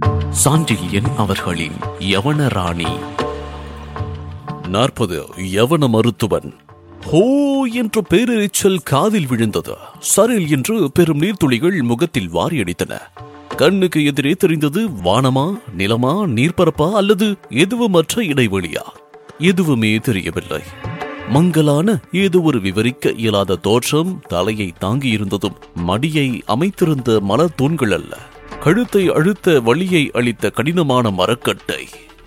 சாண்டில்யன் அவர்களின் யவன ராணி நாற்பது யவன மருத்துவன் ஹோ என்ற பேரிரைச்சல் காதில் விழுந்தது சரில் என்று பெரும் நீர்த்துளிகள் முகத்தில் வாரியடித்தன கண்ணுக்கு எதிரே தெரிந்தது வானமா நிலமா நீர்ப்பரப்பா அல்லது எதுவுமற்ற இடைவெளியா எதுவுமே தெரியவில்லை மங்கலான ஏதோ ஒரு விவரிக்க இயலாத தோற்றம் தலையை தாங்கியிருந்ததும் மடியை அமைத்திருந்த மலர் தூண்கள் அல்ல கழுத்தை அழுத்த வழியை அளித்த கடினமான மரக்கட்டை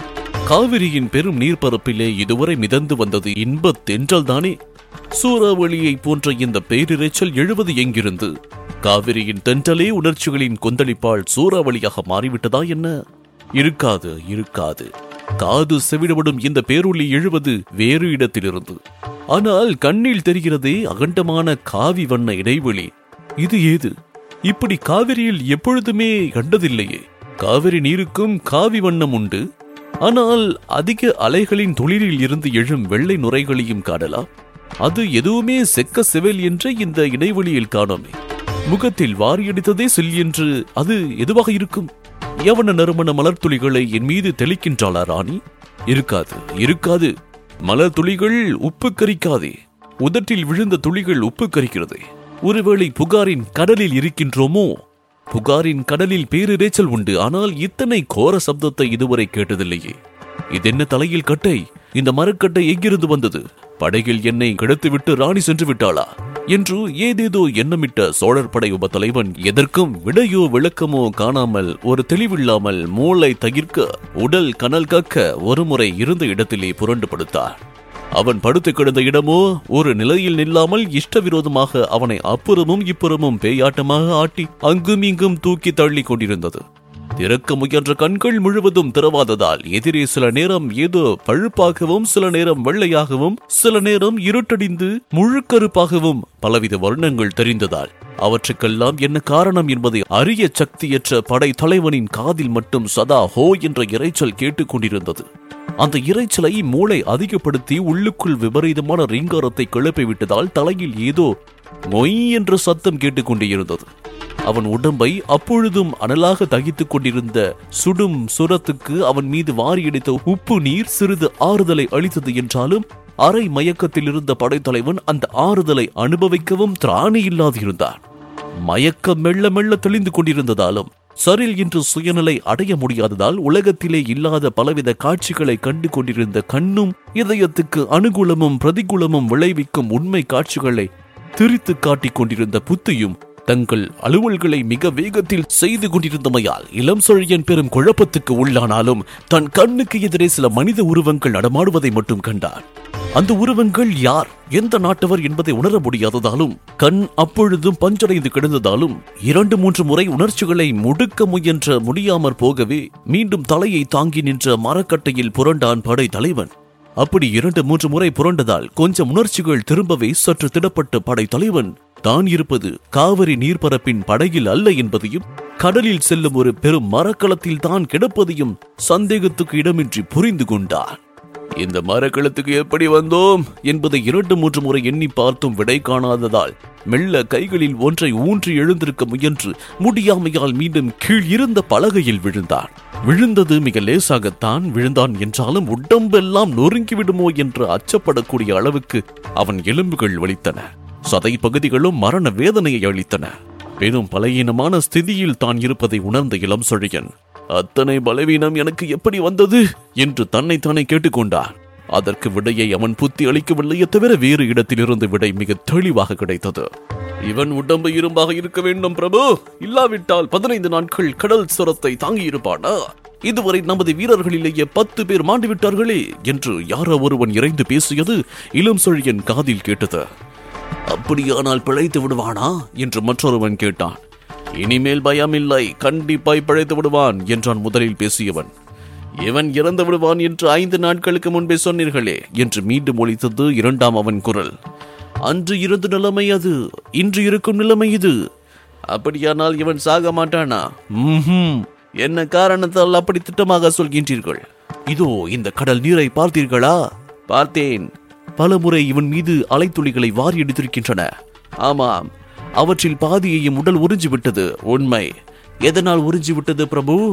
காவிரியின் பெரும் நீர்ப்பரப்பிலே இதுவரை மிதந்து வந்தது இன்பத் தென்றல் தானே சூறாவளியை போன்ற இந்த பேரிரைச்சல் எழுவது எங்கிருந்து காவிரியின் தென்றலே உணர்ச்சிகளின் கொந்தளிப்பால் சூறாவளியாக மாறிவிட்டதா என்ன இருக்காது இருக்காது காது செவிடப்படும் இந்த பேரொளி எழுவது வேறு இடத்திலிருந்து ஆனால் கண்ணில் தெரிகிறதே அகண்டமான காவி வண்ண இடைவெளி இது ஏது இப்படி காவிரியில் எப்பொழுதுமே கண்டதில்லையே காவிரி நீருக்கும் காவி வண்ணம் உண்டு ஆனால் அதிக அலைகளின் தொழிலில் இருந்து எழும் வெள்ளை நுரைகளையும் காணலாம் அது எதுவுமே செக்க செவல் என்ற இந்த இடைவெளியில் காணோமே முகத்தில் வாரியடித்ததே செல் என்று அது எதுவாக இருக்கும் யவன நறுமண மலர் துளிகளை என் மீது தெளிக்கின்றாளா ராணி இருக்காது இருக்காது மலர் துளிகள் உப்பு கரிக்காதே உதட்டில் விழுந்த துளிகள் உப்பு கரிக்கிறதே ஒருவேளை புகாரின் கடலில் இருக்கின்றோமோ புகாரின் கடலில் பேரிரைச்சல் உண்டு ஆனால் இத்தனை கோர சப்தத்தை இதுவரை கேட்டதில்லையே இதென்ன தலையில் கட்டை இந்த மரக்கட்டை எங்கிருந்து வந்தது படகில் என்னை கிடத்திவிட்டு ராணி சென்று விட்டாளா என்று ஏதேதோ எண்ணமிட்ட சோழர் படை உப தலைவன் எதற்கும் விடையோ விளக்கமோ காணாமல் ஒரு தெளிவில்லாமல் மூளை தகிர்க்க உடல் கனல் கக்க ஒருமுறை இருந்த இடத்திலே புரண்டு படுத்தார் அவன் படுத்து கிடந்த இடமோ ஒரு நிலையில் நில்லாமல் இஷ்டவிரோதமாக அவனை அப்புறமும் இப்புறமும் பேயாட்டமாக ஆட்டி அங்கும் இங்கும் தூக்கி தள்ளி கொண்டிருந்தது திறக்க முயன்ற கண்கள் முழுவதும் திறவாததால் எதிரே சில நேரம் ஏதோ பழுப்பாகவும் சில நேரம் வெள்ளையாகவும் சில நேரம் இருட்டடிந்து முழுக்கருப்பாகவும் பலவித வர்ணங்கள் தெரிந்ததால் அவற்றுக்கெல்லாம் என்ன காரணம் என்பதை அறிய சக்தியற்ற படை தலைவனின் காதில் மட்டும் சதா ஹோ என்ற இரைச்சல் கேட்டுக் கொண்டிருந்தது அந்த இரைச்சலை மூளை அதிகப்படுத்தி உள்ளுக்குள் விபரீதமான ரீங்காரத்தை கிளப்பி விட்டதால் தலையில் ஏதோ மொய் என்ற சத்தம் கேட்டுக்கொண்டே இருந்தது அவன் உடம்பை அப்பொழுதும் அனலாக தகித்துக் கொண்டிருந்த சுடும் சுரத்துக்கு அவன் மீது வாரியடித்த உப்பு நீர் சிறிது ஆறுதலை அளித்தது என்றாலும் அரை மயக்கத்தில் இருந்த படைத்தலைவன் அந்த ஆறுதலை அனுபவிக்கவும் திராணி இல்லாதிருந்தான் மயக்கம் மெல்ல மெல்ல தெளிந்து கொண்டிருந்ததாலும் சரில் இன்று சுயநிலை அடைய முடியாததால் உலகத்திலே இல்லாத பலவித காட்சிகளை கண்டு கொண்டிருந்த கண்ணும் இதயத்துக்கு அனுகூலமும் பிரதிகூலமும் விளைவிக்கும் உண்மை காட்சிகளை திரித்து காட்டிக் கொண்டிருந்த புத்தியும் தங்கள் அலுவல்களை மிக வேகத்தில் செய்து கொண்டிருந்தமையால் இளம் சொழியன் பெரும் குழப்பத்துக்கு உள்ளானாலும் தன் கண்ணுக்கு எதிரே சில மனித உருவங்கள் நடமாடுவதை மட்டும் கண்டான் அந்த உருவங்கள் யார் எந்த நாட்டவர் என்பதை உணர முடியாததாலும் கண் அப்பொழுதும் பஞ்சடைந்து கிடந்ததாலும் இரண்டு மூன்று முறை உணர்ச்சிகளை முடுக்க முயன்ற முடியாமற் போகவே மீண்டும் தலையை தாங்கி நின்ற மரக்கட்டையில் புரண்டான் படை தலைவன் அப்படி இரண்டு மூன்று முறை புரண்டதால் கொஞ்சம் உணர்ச்சிகள் திரும்பவே சற்று திடப்பட்ட படை தலைவன் தான் இருப்பது காவிரி நீர்ப்பரப்பின் படகில் அல்ல என்பதையும் கடலில் செல்லும் ஒரு பெரும் மரக்கலத்தில் தான் கிடப்பதையும் சந்தேகத்துக்கு இடமின்றி புரிந்து கொண்டான் இந்த மரக்கலத்துக்கு எப்படி வந்தோம் என்பதை இரண்டு மூன்று முறை எண்ணி பார்த்தும் விடை காணாததால் மெல்ல கைகளில் ஒன்றை ஊன்றி எழுந்திருக்க முயன்று முடியாமையால் மீண்டும் கீழ் இருந்த பலகையில் விழுந்தான் விழுந்தது மிக லேசாகத்தான் விழுந்தான் என்றாலும் உடம்பெல்லாம் நொறுங்கி விடுமோ என்று அச்சப்படக்கூடிய அளவுக்கு அவன் எலும்புகள் வலித்தன சதை பகுதிகளும் மரண வேதனையை அளித்தன பெரும் பலவீனமான ஸ்திதியில் தான் இருப்பதை உணர்ந்த இளம் சொழியன் அத்தனை பலவீனம் எனக்கு எப்படி வந்தது என்று தன்னைத்தானே கேட்டுக்கொண்டான் அதற்கு விடையை அவன் புத்தி அளிக்கவில்லையே தவிர வேறு இடத்திலிருந்து விடை மிக தெளிவாக கிடைத்தது இவன் உடம்பு இரும்பாக இருக்க வேண்டும் பிரபு இல்லாவிட்டால் பதினைந்து நாட்கள் கடல் சுரத்தை தாங்கியிருப்பானா இதுவரை நமது வீரர்களிலேயே பத்து பேர் மாண்டு விட்டார்களே என்று யாரோ ஒருவன் இறைந்து பேசியது இளம் சொழியன் காதில் கேட்டது அப்படியானால் பிழைத்து விடுவானா என்று மற்றொருவன் கேட்டான் இனிமேல் பயமில்லை கண்டிப்பாய் பிழைத்து விடுவான் என்றான் முதலில் பேசியவன் இவன் இறந்து விடுவான் என்று ஐந்து நாட்களுக்கு முன்பே சொன்னீர்களே என்று மீண்டும் ஒலித்தது இரண்டாம் அவன் குரல் அன்று இருந்த நிலைமை அது இன்று இருக்கும் நிலைமை இது அப்படியானால் இவன் சாக மாட்டானா ம்ஹும். என்ன காரணத்தால் அப்படி திட்டமாக சொல்கின்றீர்கள் இதோ இந்த கடல் நீரை பார்த்தீர்களா பார்த்தேன் பலமுறை இவன் மீது அலைத்துளிகளை வாரி எடுத்திருக்கின்றன ஆமாம் அவற்றில் பாதியையும் உடல் உறிஞ்சி விட்டது உண்மை எதனால் உறிஞ்சி விட்டது பிரபு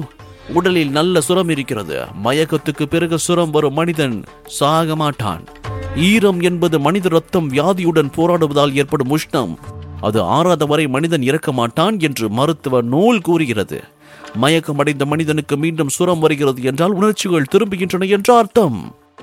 உடலில் நல்ல சுரம் இருக்கிறது மயக்கத்துக்கு பிறகு சுரம் வரும் மனிதன் சாக மாட்டான் ஈரம் என்பது மனித ரத்தம் வியாதியுடன் போராடுவதால் ஏற்படும் உஷ்ணம் அது ஆறாத வரை மனிதன் இறக்க மாட்டான் என்று மருத்துவ நூல் கூறுகிறது மயக்கமடைந்த மனிதனுக்கு மீண்டும் சுரம் வருகிறது என்றால் உணர்ச்சிகள் திரும்புகின்றன என்ற அர்த்தம்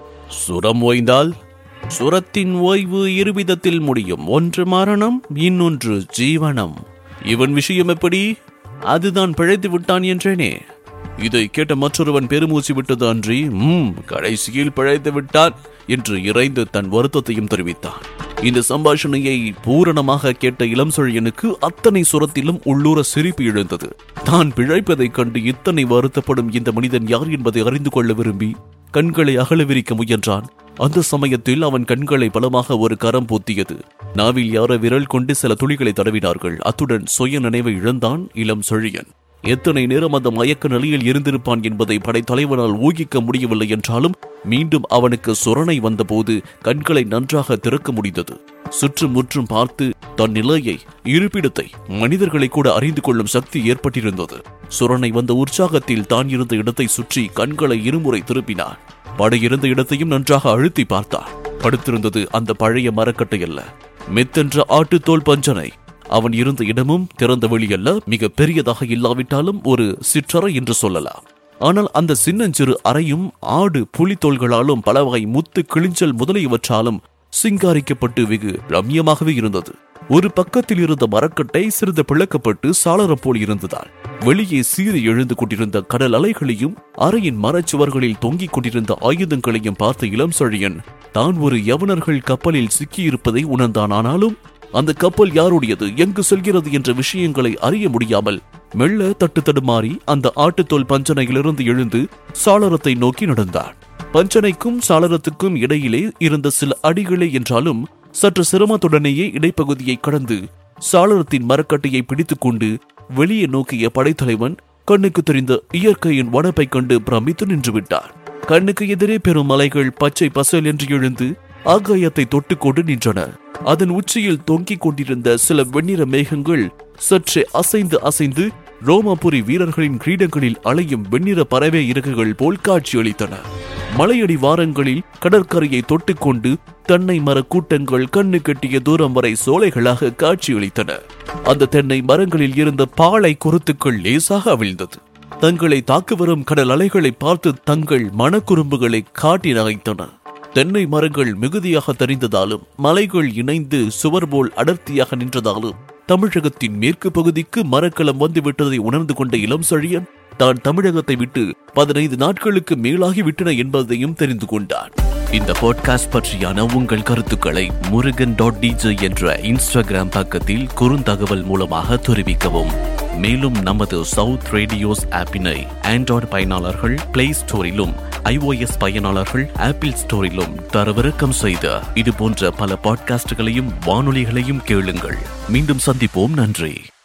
சுரம் ஓய்ந்தால் சுரத்தின் ஓய்வு இருவிதத்தில் முடியும் ஒன்று மரணம் இன்னொன்று ஜீவனம் இவன் விஷயம் எப்படி அதுதான் பிழைத்து விட்டான் என்றேனே இதை கேட்ட மற்றொருவன் பெருமூச்சு விட்டது அன்றி ம் கடைசியில் பிழைத்து விட்டான் என்று இறைந்து தன் வருத்தத்தையும் தெரிவித்தான் இந்த சம்பாஷணையை பூரணமாக கேட்ட இளம் சொழியனுக்கு அத்தனை சுரத்திலும் உள்ளூர சிரிப்பு எழுந்தது தான் பிழைப்பதைக் கண்டு இத்தனை வருத்தப்படும் இந்த மனிதன் யார் என்பதை அறிந்து கொள்ள விரும்பி கண்களை அகல விரிக்க முயன்றான் அந்த சமயத்தில் அவன் கண்களை பலமாக ஒரு கரம் பொத்தியது நாவில் யாரோ விரல் கொண்டு சில துளிகளை தடவினார்கள் அத்துடன் சுய நினைவை இழந்தான் இளம் சொழியன் எத்தனை நேரம் அந்த மயக்க நிலையில் இருந்திருப்பான் என்பதை படைத்தலைவனால் ஊகிக்க முடியவில்லை என்றாலும் மீண்டும் அவனுக்கு சுரணை வந்தபோது கண்களை நன்றாக திறக்க முடிந்தது சுற்றும் முற்றும் பார்த்து தன் நிலையை இருப்பிடத்தை மனிதர்களை கூட அறிந்து கொள்ளும் சக்தி ஏற்பட்டிருந்தது சுரணை வந்த உற்சாகத்தில் தான் இருந்த இடத்தை சுற்றி கண்களை இருமுறை திருப்பினான் படையிருந்த இடத்தையும் நன்றாக அழுத்தி பார்த்தான் படுத்திருந்தது அந்த பழைய மரக்கட்டை அல்ல மெத்தென்ற ஆட்டுத்தோல் பஞ்சனை அவன் இருந்த இடமும் திறந்த வெளி அல்ல மிக பெரியதாக இல்லாவிட்டாலும் ஒரு சிற்றறை என்று சொல்லலாம் ஆனால் அந்த சின்னஞ்சிறு அறையும் ஆடு புலித்தோள்களாலும் பல வகை முத்து கிளிஞ்சல் முதலியவற்றாலும் சிங்காரிக்கப்பட்டு வெகு ரம்யமாகவே இருந்தது ஒரு பக்கத்தில் இருந்த மரக்கட்டை சிறிது பிளக்கப்பட்டு சாளரம் போல் இருந்ததால் வெளியே சீறி எழுந்து கொண்டிருந்த கடல் அலைகளையும் அறையின் மரச்சுவர்களில் தொங்கிக் கொண்டிருந்த ஆயுதங்களையும் பார்த்த இளம் சொழியன் தான் ஒரு யவனர்கள் கப்பலில் சிக்கியிருப்பதை உணர்ந்தான் ஆனாலும் அந்த கப்பல் யாருடையது எங்கு செல்கிறது என்ற விஷயங்களை அறிய முடியாமல் மெல்ல தட்டு தடுமாறி அந்த ஆட்டுத்தோல் பஞ்சனையிலிருந்து எழுந்து சாளரத்தை நோக்கி நடந்தான் பஞ்சனைக்கும் சாளரத்துக்கும் இடையிலே இருந்த சில அடிகளே என்றாலும் சற்று சிரமத்துடனேயே இடைப்பகுதியை கடந்து சாளரத்தின் மரக்கட்டையை பிடித்துக் கொண்டு வெளியே நோக்கிய படைத்தலைவன் கண்ணுக்கு தெரிந்த இயற்கையின் வனப்பை கண்டு பிரமித்து நின்று விட்டார் கண்ணுக்கு எதிரே பெரும் மலைகள் பச்சை பசல் என்று எழுந்து ஆகாயத்தை தொட்டுக்கொண்டு நின்றன அதன் உச்சியில் தொங்கிக் கொண்டிருந்த சில வெண்ணிற மேகங்கள் சற்றே அசைந்து அசைந்து ரோமாபுரி வீரர்களின் கிரீடங்களில் அலையும் வெண்ணிற பறவை இறகுகள் போல் காட்சியளித்தன மலையடி வாரங்களில் கடற்கரையை தொட்டுக்கொண்டு தென்னை மர கூட்டங்கள் கண்ணு கட்டிய தூரம் வரை சோலைகளாக காட்சியளித்தன அந்த தென்னை மரங்களில் இருந்த பாலை குருத்துக்கள் லேசாக அவிழ்ந்தது தங்களை தாக்கு வரும் கடல் அலைகளை பார்த்து தங்கள் மனக்குறும்புகளை காட்டி நகைத்தன தென்னை மரங்கள் மிகுதியாக தெரிந்ததாலும் மலைகள் இணைந்து சுவர் போல் அடர்த்தியாக நின்றதாலும் தமிழகத்தின் மேற்கு பகுதிக்கு மரக்கலம் வந்துவிட்டதை உணர்ந்து கொண்ட இளம் செழியன் தான் தமிழகத்தை விட்டு பதினைந்து நாட்களுக்கு மேலாகி விட்டன என்பதையும் தெரிந்து கொண்டான் இந்த பாட்காஸ்ட் பற்றியான உங்கள் கருத்துக்களை முருகன் டாட் டிஜே என்ற இன்ஸ்டாகிராம் பக்கத்தில் குறுந்தகவல் மூலமாக தெரிவிக்கவும் மேலும் நமது சவுத் ரேடியோஸ் ஆப்பினை ஆண்ட்ராய்டு பயனாளர்கள் பிளே ஸ்டோரிலும் iOS பயனாளர்கள் ஆப்பிள் ஸ்டோரிலும் தரவிறக்கம் செய்த இது போன்ற பல பாட்காஸ்டுகளையும் வானொலிகளையும் கேளுங்கள் மீண்டும் சந்திப்போம் நன்றி